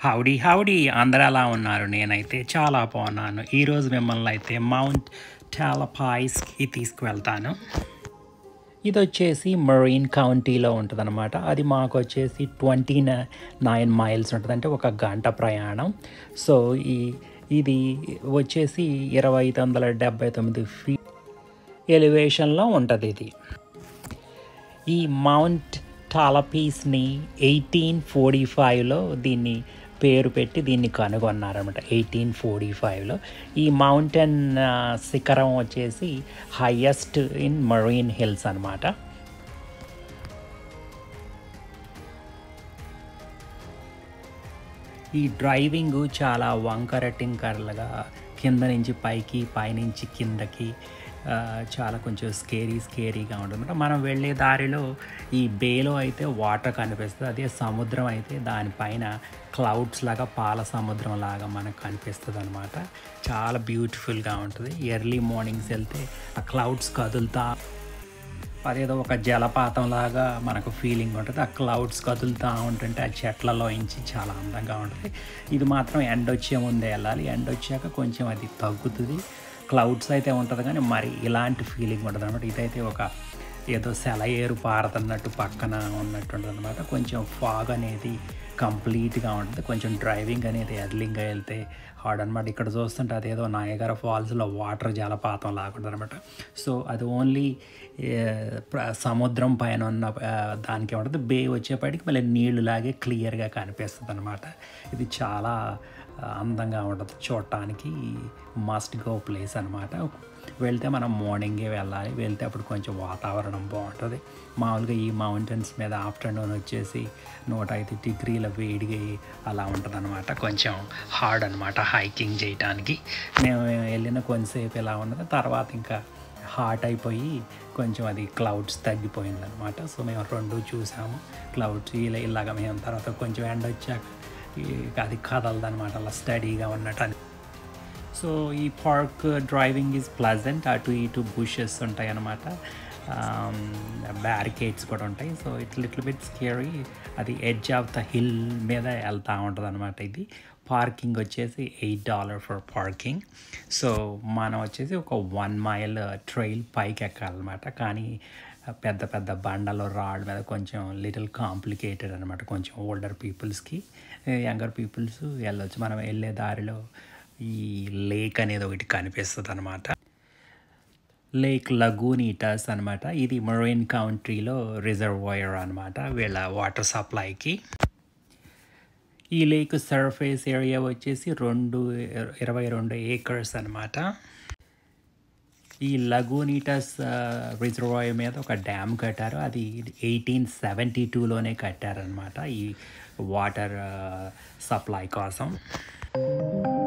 హౌడీ హౌడీ అందరూ ఎలా ఉన్నారు నేనైతే చాలా బాగున్నాను ఈరోజు మిమ్మల్ని అయితే మౌంట్ టాలపాయిస్కి తీసుకువెళ్తాను ఇది వచ్చేసి మరీన్ కౌంటీలో ఉంటుంది అనమాట అది మాకు వచ్చేసి ట్వంటీ నైన్ మైల్స్ ఉంటుంది అంటే ఒక గంట ప్రయాణం సో ఈ ఇది వచ్చేసి ఇరవై ఐదు వందల డెబ్బై తొమ్మిది ఫీ ఎలివేషన్లో ఉంటుంది ఇది ఈ మౌంట్ టాలపీస్ని ఎయిటీన్ ఫోర్టీ ఫైవ్లో దీన్ని పేరు పెట్టి దీన్ని కనుగొన్నారనమాట ఎయిటీన్ ఫోర్టీ ఫైవ్లో ఈ మౌంటైన్ ఆ, శిఖరం వచ్చేసి హయ్యెస్ట్ ఇన్ మరీన్ హిల్స్ అనమాట ఈ డ్రైవింగ్ చాలా వంకర టింకర్లుగా కింద నుంచి పైకి పైనుంచి కిందకి ఆ, చాలా కొంచెం స్కేరీ స్కేరీగా ఉంటుంది మనం వెళ్ళే దారిలో ఈ బేలో అయితే వాటర్ కనిపిస్తుంది అదే సముద్రం అయితే దానిపైన క్లౌడ్స్ లాగా పాల సముద్రం లాగా మనకు కనిపిస్తుంది అనమాట చాలా బ్యూటిఫుల్గా ఉంటుంది ఎర్లీ మార్నింగ్స్ వెళ్తే ఆ క్లౌడ్స్ కదులుతా అదేదో ఒక జలపాతం లాగా మనకు ఫీలింగ్ ఉంటుంది ఆ క్లౌడ్స్ కదులుతూ ఉంటుంటే ఆ చెట్లలో ఇంచి చాలా అందంగా ఉంటుంది ఇది మాత్రం ఎండ వచ్చే ముందే వెళ్ళాలి ఎండ వచ్చాక కొంచెం అది తగ్గుతుంది క్లౌడ్స్ అయితే ఉంటుంది కానీ మరి ఇలాంటి ఫీలింగ్ ఉంటుంది అనమాట ఇదైతే ఒక ఏదో సెలయేరు పారుతున్నట్టు పక్కన ఉన్నట్టు ఉంటుంది అనమాట కొంచెం ఫాగ్ అనేది కంప్లీట్గా ఉంటుంది కొంచెం డ్రైవింగ్ అనేది ఎర్లింగ్గా వెళ్తే హార్డ్ అనమాట ఇక్కడ చూస్తుంటే అదేదో నాయగర ఫాల్స్లో వాటర్ జలపాతం లాగుంటుంది అనమాట సో అది ఓన్లీ సముద్రం పైన ఉన్న ఆ, దానికి ఏమంటుంది బే వచ్చేపాటికి మళ్ళీ నీళ్లు లాగే క్లియర్గా కనిపిస్తుంది అనమాట ఇది చాలా ఆ, అందంగా ఉంటుంది చూడటానికి మస్ట్ గో ప్లేస్ అనమాట వెళ్తే మనం మార్నింగే వెళ్ళాలి వెళ్తే అప్పుడు కొంచెం వాతావరణం బాగుంటుంది మామూలుగా ఈ మౌంటైన్స్ మీద ఆఫ్టర్నూన్ వచ్చేసి నూట ఐదు డిగ్రీల వేడిగా అలా ఉంటుంది అనమాట కొంచెం హార్డ్ అనమాట హైకింగ్ చేయడానికి మేము వెళ్ళిన కొంతసేపు ఇలా ఉన్నది తర్వాత ఇంకా హాట్ అయిపోయి కొంచెం అది క్లౌడ్స్ తగ్గిపోయింది అనమాట సో మేము రెండు చూసాము క్లౌడ్స్ ఇలా ఇలాగ మేము తర్వాత కొంచెం ఎండ వచ్చాక ఇక అది కదలదనమాట అలా స్టడీగా ఉన్నట్టు అని సో ఈ పార్క్ డ్రైవింగ్ ఈజ్ ప్లజెంట్ అటు ఇటు బుషెస్ ఉంటాయి అన్నమాట బ్యారికేడ్స్ కూడా ఉంటాయి so it's little bit scary అది ఎడ్జ్ ఆఫ్ ద హిల్ మీద వెళ్తూ ఉంటుంది అనమాట ఇది పార్కింగ్ వచ్చేసి eight dollar for parking so మనం వచ్చేసి ఒక వన్ మైల్ ట్రైల్ పైకి ఎక్కాలన్నమాట కానీ పెద్ద పెద్ద బండలు రాడ్ మీద కొంచెం లిటిల్ కాంప్లికేటెడ్ అనమాట కొంచెం ఓల్డర్ పీపుల్స్కి యంగర్ పీపుల్స్ వెళ్ళొచ్చు మనం వెళ్ళే దారిలో ఈ లేక్ అనేది ఒకటి కనిపిస్తుంది అనమాట లేక్ లగూనిటాస్ అనమాట ఇది మొరైన్ కౌంట్రీలో రిజర్వాయర్ అనమాట వీళ్ళ వాటర్ సప్లైకి ఈ లేక్ సర్ఫేస్ ఏరియా వచ్చేసి రెండు ఇరవై రెండు ఏకర్స్ అనమాట ఈ లగూనిటస్ రిజర్వాయర్ మీద ఒక డ్యామ్ కట్టారు అది ఎయిటీన్ సెవెంటీ టూలోనే కట్టారనమాట ఈ వాటర్ సప్లై కోసం